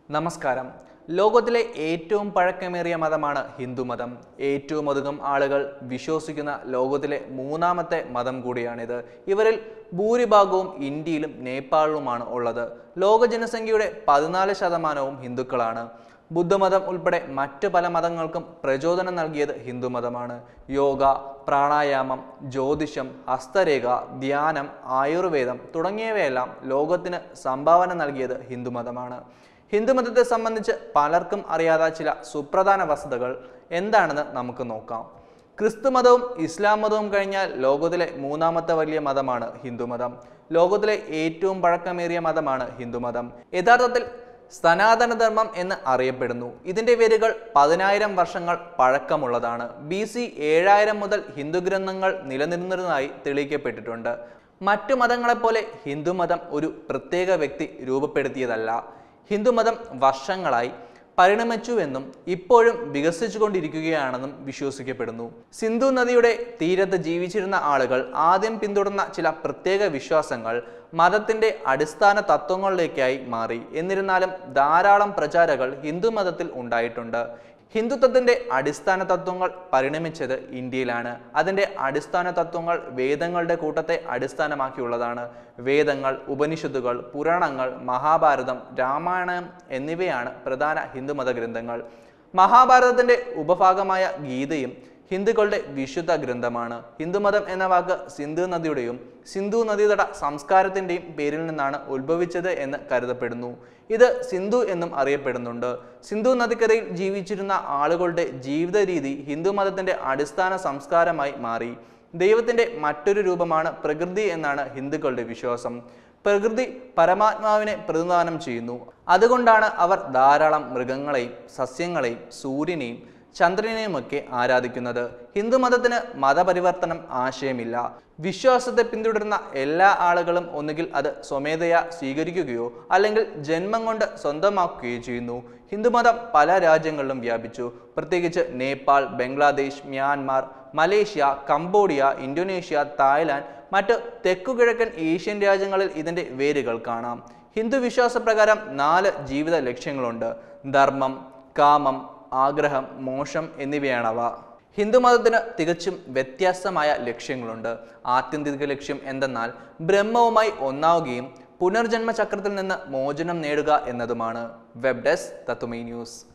നമസ്കാരം ലോകത്തിലെ ഏറ്റവും പഴക്കമേറിയ മതമാണ് ഹിന്ദുമതം ഏറ്റവും അധികം ആളുകൾ വിശ്വസിക്കുന്ന ലോകത്തിലെ മൂന്നാമത്തെ മതം കൂടിയാണിത് ഇവരിൽ ഭൂരിഭാഗവും ഇന്ത്യയിലും നേപ്പാളിലുമാണ് ഉള്ളത് ലോക ജനസംഖ്യയുടെ പതിനാല് ശതമാനവും ഹിന്ദുക്കളാണ് ബുദ്ധമതം ഉൾപ്പെടെ മറ്റ് പല മതങ്ങൾക്കും പ്രചോദനം നൽകിയത് ഹിന്ദുമതമാണ് യോഗ പ്രാണായാമം ജ്യോതിഷം ഹസ്തരേഖ ധ്യാനം ആയുർവേദം തുടങ്ങിയവയെല്ലാം ലോകത്തിന് സംഭാവന നൽകിയത് ഹിന്ദുമതമാണ് ഹിന്ദുമതത്തെ സംബന്ധിച്ച് പലർക്കും അറിയാത്ത ചില സുപ്രധാന വസ്തുതകൾ എന്താണെന്ന് നമുക്ക് നോക്കാം ക്രിസ്തുമതവും ഇസ്ലാം മതവും കഴിഞ്ഞാൽ ലോകത്തിലെ മൂന്നാമത്തെ വലിയ മതമാണ് ഹിന്ദുമതം ലോകത്തിലെ ഏറ്റവും പഴക്കമേറിയ മതമാണ് ഹിന്ദുമതം യഥാർത്ഥത്തിൽ സനാതന ധർമ്മം എന്ന് അറിയപ്പെടുന്നു ഇതിന്റെ വേരുകൾ പതിനായിരം വർഷങ്ങൾ പഴക്കമുള്ളതാണ് ബി സി ഏഴായിരം മുതൽ ഹിന്ദു ഗ്രന്ഥങ്ങൾ നിലനിന്നിരുന്നതായി തെളിയിക്കപ്പെട്ടിട്ടുണ്ട് മറ്റു മതങ്ങളെപ്പോലെ ഹിന്ദുമതം ഒരു പ്രത്യേക വ്യക്തി രൂപപ്പെടുത്തിയതല്ല ഹിന്ദുമതം വർഷങ്ങളായി പരിണമിച്ചുവെന്നും ഇപ്പോഴും വികസിച്ചുകൊണ്ടിരിക്കുകയാണെന്നും വിശ്വസിക്കപ്പെടുന്നു സിന്ധു നദിയുടെ തീരത്ത് ജീവിച്ചിരുന്ന ആളുകൾ ആദ്യം പിന്തുടർന്ന ചില പ്രത്യേക വിശ്വാസങ്ങൾ മതത്തിന്റെ അടിസ്ഥാന തത്വങ്ങളിലേക്കായി മാറി എന്നിരുന്നാലും ധാരാളം പ്രചാരകൾ ഹിന്ദുമതത്തിൽ ഉണ്ടായിട്ടുണ്ട് ഹിന്ദുത്വത്തിന്റെ അടിസ്ഥാന തത്വങ്ങൾ പരിണമിച്ചത് ഇന്ത്യയിലാണ് അതിന്റെ അടിസ്ഥാന തത്വങ്ങൾ വേദങ്ങളുടെ കൂട്ടത്തെ അടിസ്ഥാനമാക്കിയുള്ളതാണ് വേദങ്ങൾ ഉപനിഷത്തുകൾ പുരാണങ്ങൾ മഹാഭാരതം രാമായണം എന്നിവയാണ് പ്രധാന ഹിന്ദുമത ഗ്രന്ഥങ്ങൾ മഹാഭാരതത്തിന്റെ ഉപഭാഗമായ ഗീതയും ഹിന്ദുക്കളുടെ വിശുദ്ധ ഗ്രന്ഥമാണ് ഹിന്ദുമതം എന്ന വാക്ക് സിന്ധു നദിയുടെയും സിന്ധു നദീതട സംസ്കാരത്തിന്റെയും പേരിൽ നിന്നാണ് ഉത്ഭവിച്ചത് എന്ന് കരുതപ്പെടുന്നു ഇത് സിന്ധു എന്നും അറിയപ്പെടുന്നുണ്ട് സിന്ധു നദിക്കരയിൽ ജീവിച്ചിരുന്ന ആളുകളുടെ ജീവിത രീതി ഹിന്ദുമതത്തിന്റെ അടിസ്ഥാന സംസ്കാരമായി മാറി ദൈവത്തിന്റെ മറ്റൊരു രൂപമാണ് പ്രകൃതി എന്നാണ് ഹിന്ദുക്കളുടെ വിശ്വാസം പ്രകൃതി പരമാത്മാവിനെ പ്രതിദാനം ചെയ്യുന്നു അതുകൊണ്ടാണ് അവർ ധാരാളം മൃഗങ്ങളെയും സസ്യങ്ങളെയും സൂര്യനെയും ചന്ദ്രനെയുമൊക്കെ ആരാധിക്കുന്നത് ഹിന്ദുമതത്തിന് മതപരിവർത്തനം ആശയമില്ല വിശ്വാസത്തെ പിന്തുടരുന്ന എല്ലാ ആളുകളും ഒന്നുകിൽ അത് സ്വമേധയാ സ്വീകരിക്കുകയോ അല്ലെങ്കിൽ ജന്മം കൊണ്ട് സ്വന്തമാക്കുകയോ ചെയ്യുന്നു ഹിന്ദുമതം പല രാജ്യങ്ങളിലും വ്യാപിച്ചു പ്രത്യേകിച്ച് Nepal Bangladesh Myanmar Malaysia Cambodia Indonesia Thailand മറ്റ് തെക്കുകിഴക്കൻ ഏഷ്യൻ രാജ്യങ്ങളിൽ ഇതിൻ്റെ വേരുകൾ കാണാം ഹിന്ദു വിശ്വാസപ്രകാരം നാല് ജീവിത ലക്ഷ്യങ്ങളുണ്ട് ധർമ്മം കാമം ആഗ്രഹം മോശം എന്നിവയാണവ ഹിന്ദുമതത്തിന് തികച്ചും വ്യത്യസ്തമായ ലക്ഷ്യങ്ങളുണ്ട് ആത്യന്തിക ലക്ഷ്യം എന്തെന്നാൽ ബ്രഹ്മവുമായി ഒന്നാവുകയും പുനർജന്മ ചക്രത്തിൽ നിന്ന് മോചനം നേടുക എന്നതുമാണ് വെബ് ഡെസ്ക് തത്തുമൈ ന്യൂസ്